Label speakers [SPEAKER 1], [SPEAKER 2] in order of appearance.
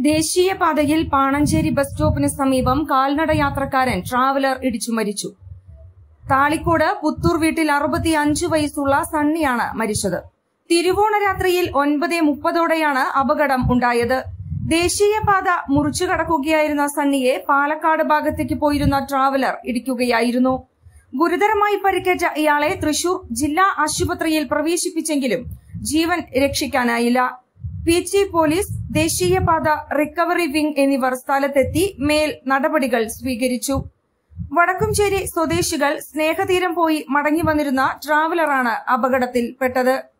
[SPEAKER 1] ദേശീയപാതയിൽ പാണഞ്ചേരി ബസ് സ്റ്റോപ്പിന് സമീപം കാൽനട യാത്രക്കാരൻ ട്രാവലർ ഇടിച്ചു മരിച്ചു താളിക്കോട് പുത്തൂർ വീട്ടിൽ അറുപത്തിയഞ്ച് വയസ്സുള്ള സണ്ണിയാണ് മരിച്ചത് തിരുവോണ രാത്രിയിൽ ഒൻപത് മുപ്പതോടെയാണ് അപകടം ഉണ്ടായത് ദേശീയപാത മുറിച്ചു കടക്കുകയായിരുന്ന സണ്ണിയെ പാലക്കാട് ഭാഗത്തേക്ക് പോയിരുന്ന ട്രാവലർ ഇടിക്കുകയായിരുന്നു ഗുരുതരമായി പരിക്കേറ്റ ഇയാളെ തൃശൂർ ജില്ലാ ആശുപത്രിയിൽ പ്രവേശിപ്പിച്ചെങ്കിലും ജീവൻ രക്ഷിക്കാനായില്ല പി ജി പോലീസ് ദേശീയപാത റിക്കവറി വിംഗ് എന്നിവർ സ്ഥലത്തെത്തി മേൽ നടപടികൾ സ്വീകരിച്ചു വടക്കുംചേരി സ്വദേശികൾ സ്നേഹതീരം പോയി മടങ്ങി വന്നിരുന്ന ട്രാവലറാണ് അപകടത്തിൽപ്പെട്ടത്